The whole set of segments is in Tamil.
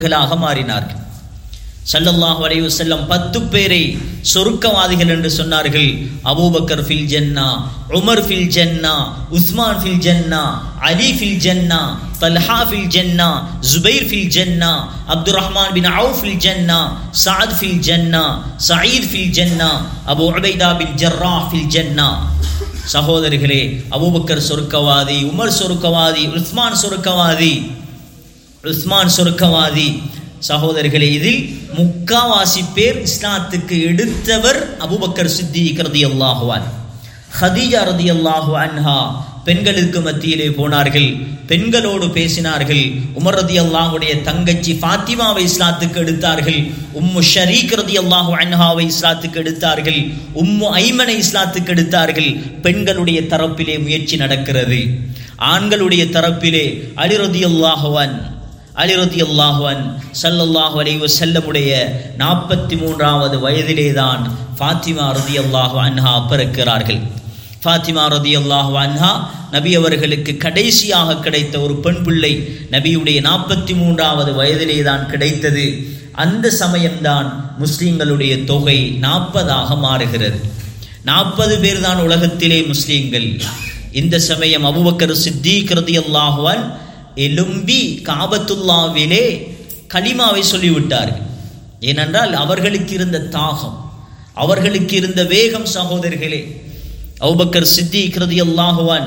ாக மாறினார்கள் ஸல்லல்லாஹு அலைஹி வஸல்லம் பத்து பேரை சொருக்கவாதிகள் என்று சொன்னார்கள் அபூபக்கர் ஃபில் ஜன்னா உமர் ஃபில் ஜன்னா உஸ்மான் ஃபில் ஜன்னா அலி ஃபில் ஜன்னா தல்ஹா ஃபில் ஜன்னா ஜுபைர் ஃபில் ஜன்னா அப்துர் ரஹ்மான் பின் அவுஃப் ஃபில் ஜன்னா சாத் ஃபில் ஜன்னா சயீத் ஃபில் ஜன்னா அபு உபைதா பின் ஜர்ராஹ் ஃபில் ஜன்னா சகோதரிகளே அபூபக்கர் சொருக்கவாதி உமர் சொருக்கவாதி உஸ்மான் சொருக்கவாதி உஸ்மான் சொருக்கவாதி சகோதரர்களே இதில் முக்காவாசி பேர் இஸ்லாத்துக்கு எடுத்தவர் அபுபக்கர் சித்திக் ரதி அல்லாஹுவான் ஹதீஜா ரதி அல்லாஹு அன்ஹா பெண்களுக்கு மத்தியிலே போனார்கள் பெண்களோடு பேசினார்கள் உமர் ரதி அல்லாஹுடைய தங்கச்சி ஃபாத்திமாவை இஸ்லாத்துக்கு எடுத்தார்கள் உம்மு ஷரீக் ரதி அல்லாஹு அன்ஹாவை இஸ்லாத்துக்கு எடுத்தார்கள் உம்மு ஐமனை இஸ்லாத்துக்கு எடுத்தார்கள் பெண்களுடைய தரப்பிலே முயற்சி நடக்கிறது ஆண்களுடைய தரப்பிலே அலி ரதி அல்லாஹுவான் அலி ரதி அல்லாஹுவன் சல்லல்லாஹு அலைஹி வஸல்லமுடைய நாற்பத்தி மூன்றாவது வயதிலே தான் ஃபாத்திமா ரதி அல்லாஹு அன்ஹா பிறக்கிறார்கள் ஃபாத்திமா ரதி அல்லாஹு அன்ஹா நபி அவர்களுக்கு கடைசியாக கிடைத்த ஒரு பெண் பிள்ளை நபியுடைய நாற்பத்தி மூன்றாவது வயதிலே தான் கிடைத்தது அந்த சமயம்தான் முஸ்லிம்களுடைய தொகை நாற்பதாக மாறுகிறது நாற்பது பேர் தான் உலகத்திலே முஸ்லீம்கள் இந்த சமயம் அபுபக்கர் சித்திக் ரதி அல்லாஹுவன் எலும்பி காபத்துல்லாவிலே கலிமாவை சொல்லிவிட்டார்கள் ஏனென்றால் அவர்களுக்கு இருந்த தாகம் அவர்களுக்கு இருந்த வேகம் சகோதரர்களே அவுபக்கர் சித்தி கிருதி அல்லாஹுவான்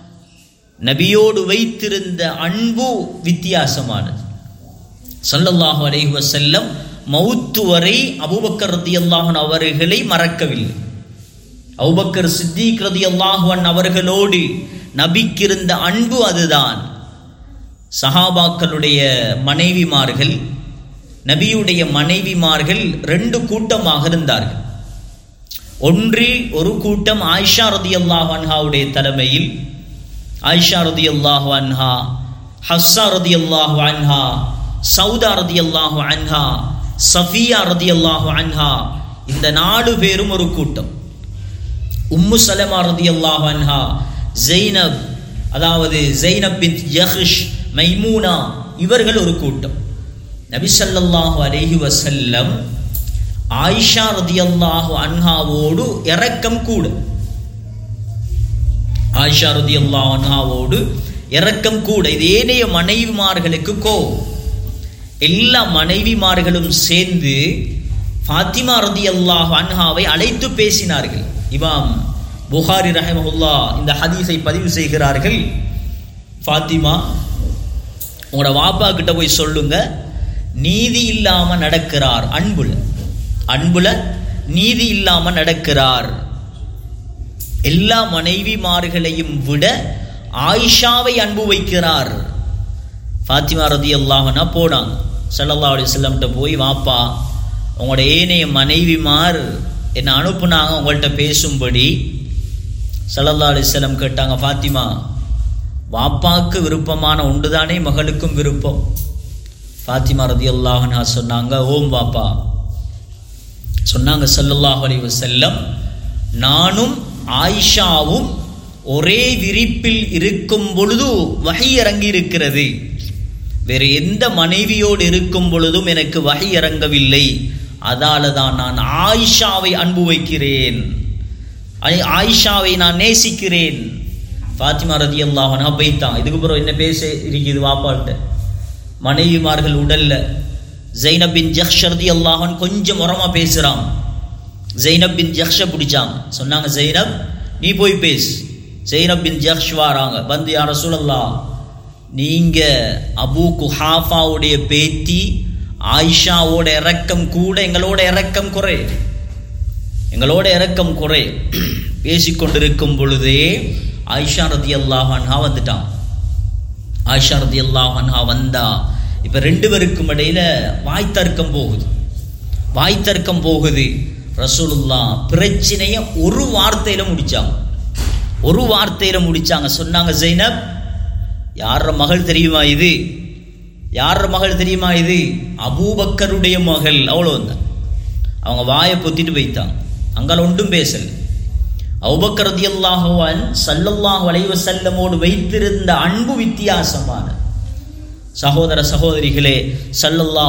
நபியோடு வைத்திருந்த அன்பு வித்தியாசமானது சல்லல்லாஹு அலைஹி வஸல்லம் மௌத்து வரை அபூபக்கர் ரதி அல்லாஹன் அவர்களை மறக்கவில்லை அவுபக்கர் சித்திக் ரதி அல்லாஹுவன் அவர்களோடு நபிக்கு இருந்த அன்பு அதுதான் சஹாபாக்களுடைய மனைவிமார்கள் நபியுடைய மனைவிமார்கள் ரெண்டு கூட்டமாக இருந்தார்கள் ஒன்றில் ஒரு கூட்டம் ஆயிஷா ரதி அல்லாஹ் அன்ஹாவுடைய தலைமையில் ஆயிஷா ரதி அல்லாஹ் அன்ஹா ஹஸ்ஸா ரதி அல்லாஹ் அன்ஹா சவுதா ரதி அல்லாஹ் அன்ஹா சஃபியா ரதி அல்லாஹ் அன்ஹா இந்த நாலு பேரும் ஒரு கூட்டம் உம்மு சலமா ரதி அல்லாஹ் அன்ஹா ஜெய்னப் அதாவது ஜெய்னப் பின் யஹ்ஷ் மைமூனா இவர்கள் ஒரு கூட்டம் நபிசல்லாஹு அலேஹி வசல்லம் ஆயிஷா ரதியல்லாஹு அன்ஹாவோடு இறக்கம் கூட ஆயிஷா ரதியல்லாஹு அன்ஹாவோடு இறக்கம் கூட இது ஏனைய மனைவிமார்களுக்கு கோ எல்லா மனைவிமார்களும் சேர்ந்து ஃபாத்திமா ரதியல்லாஹு அன்ஹாவை அழைத்து பேசினார்கள் இமாம் புகாரி ரஹமஹுல்லா இந்த ஹதீஸை பதிவு செய்கிறார்கள் ஃபாத்திமா உங்களோட வாப்பா கிட்ட போய் சொல்லுங்க நீதி இல்லாம நடக்கிறார் அன்புல அன்புல நீதி இல்லாம நடக்கிறார் எல்லா மனைவிமார்களையும் விட ஆயிஷாவை அன்பு வைக்கிறார் ஃபாத்திமா ரதி அல்லாஹனா போனாங்க சல்லல்லா அலி சொல்லம்கிட்ட போய் வாப்பா உங்களோட ஏனைய மனைவிமார் என்னை அனுப்புனாங்க உங்கள்கிட்ட பேசும்படி சல்லல்லா அலிஸ்லம் கேட்டாங்க ஃபாத்திமா வாப்பாவுக்கு விருப்பமான ஒன்றுதானே மகளுக்கும் விருப்பம் ஃபாத்திமா ரதி அல்லாஹனா சொன்னாங்க ஓம் வாப்பா சொன்னாங்க சல்லல்லாஹ் அலி வசல்லம் நானும் ஆயிஷாவும் ஒரே விரிப்பில் இருக்கும் பொழுது வகை இறங்கி இருக்கிறது வேறு எந்த மனைவியோடு இருக்கும் பொழுதும் எனக்கு வகை இறங்கவில்லை அதால தான் நான் ஆயிஷாவை அன்பு வைக்கிறேன் ஆயிஷாவை நான் நேசிக்கிறேன் ஃபாத்திமா ரதி அல்லாஹனா பைத்தான் இதுக்கு பிறகு என்ன பேச இருக்குது வாப்பாட்ட மனைவிமார்கள் உடல்ல ஜைனப் பின் ஜக்ஷ் ரதி அல்லாஹன் கொஞ்சம் உரமா பேசுறான் ஜைனப் பின் ஜக்ஷ பிடிச்சாங்க சொன்னாங்க ஜைனப் நீ போய் பேசு ஜைனப் பின் ஜக்ஷ் வாராங்க வந்து யார சொல்லலா நீங்க அபு குஹாஃபாவுடைய பேத்தி ஆயிஷாவோட இறக்கம் கூட எங்களோட இறக்கம் குறை எங்களோட இறக்கம் குறை பேசிக்கொண்டிருக்கும் பொழுதே ஆயிஷா ரதி அல்லாஹன்ஹா வந்துட்டான் ஆயிஷா ரதி அல்லாஹன்ஹா வந்தா இப்போ ரெண்டு பேருக்கும் இடையில வாய் தர்க்கம் போகுது வாய் தர்க்கம் போகுது ரசூலுல்லா பிரச்சனைய ஒரு வார்த்தையில முடிச்சாங்க ஒரு வார்த்தையில முடிச்சாங்க சொன்னாங்க ஜெய்னப் யார மகள் தெரியுமா இது யார மகள் தெரியுமா இது அபூபக்கருடைய மகள் அவ்வளோ தான் அவங்க வாயை பொத்திட்டு போய்த்தாங்க அங்கால ஒன்றும் பேசல அவுபக்கரதி அல்லாஹுவான் சல்லல்லாஹு அலைவ செல்லமோடு வைத்திருந்த அன்பு வித்தியாசமான சகோதர சகோதரிகளே சல்லல்லா